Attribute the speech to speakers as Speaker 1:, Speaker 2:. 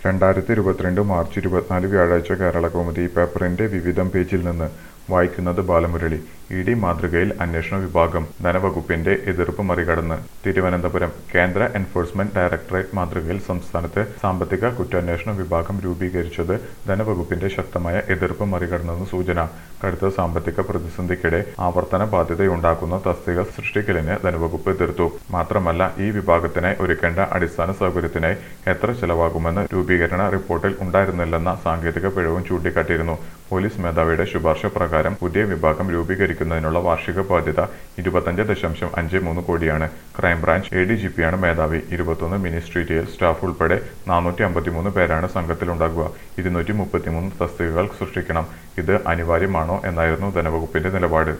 Speaker 1: രണ്ടായിരത്തി ഇരുപത്തിരണ്ട് മാർച്ച് ഇരുപത്തിനാല് വ്യാഴാഴ്ച കേരളകൗമുദി പേപ്പറിന്റെ വിവിധം പേജിൽ നിന്ന് വായിക്കുന്നത് ബാലമുരളി ഇ ഡി മാതൃകയിൽ അന്വേഷണ വിഭാഗം ധനവകുപ്പിന്റെ എതിർപ്പ് മറികടന്ന് തിരുവനന്തപുരം കേന്ദ്ര എൻഫോഴ്സ്മെന്റ് ഡയറക്ടറേറ്റ് മാതൃകയിൽ സംസ്ഥാനത്ത് സാമ്പത്തിക കുറ്റാന്വേഷണ വിഭാഗം രൂപീകരിച്ചത് ധനവകുപ്പിന്റെ ശക്തമായ എതിർപ്പ് മറികടന്നെന്ന് സൂചന കടുത്ത സാമ്പത്തിക പ്രതിസന്ധിക്കിടെ ആവർത്തന ബാധ്യതയുണ്ടാക്കുന്ന തസ്തിക സൃഷ്ടിക്കലിന് ധനവകുപ്പ് എതിർത്തു മാത്രമല്ല ഈ വിഭാഗത്തിനായി ഒരുക്കേണ്ട അടിസ്ഥാന സൗകര്യത്തിനായി എത്ര ചെലവാകുമെന്ന് രൂപീകരണ റിപ്പോർട്ടിൽ ഉണ്ടായിരുന്നില്ലെന്ന സാങ്കേതിക പിഴവും ചൂണ്ടിക്കാട്ടിയിരുന്നു പോലീസ് മേധാവിയുടെ ശുപാർശ പ്രകാരം പുതിയ വിഭാഗം രൂപീകരിക്കുന്നതിനുള്ള വാർഷിക ബാധ്യത ഇരുപത്തഞ്ച് ദശാംശം അഞ്ച് മൂന്ന് കോടിയാണ് ക്രൈംബ്രാഞ്ച് എ ഡി ജി പിയാണ് മേധാവി ഇരുപത്തൊന്ന് മിനിസ്ട്രീരിയൽ സ്റ്റാഫ് ഉൾപ്പെടെ നാനൂറ്റി അമ്പത്തിമൂന്ന് പേരാണ് സംഘത്തിലുണ്ടാകുക ഇരുന്നൂറ്റി മുപ്പത്തിമൂന്ന് തസ്തികകൾ സൃഷ്ടിക്കണം ഇത് അനിവാര്യമാണോ എന്നായിരുന്നു ധനവകുപ്പിന്റെ നിലപാട്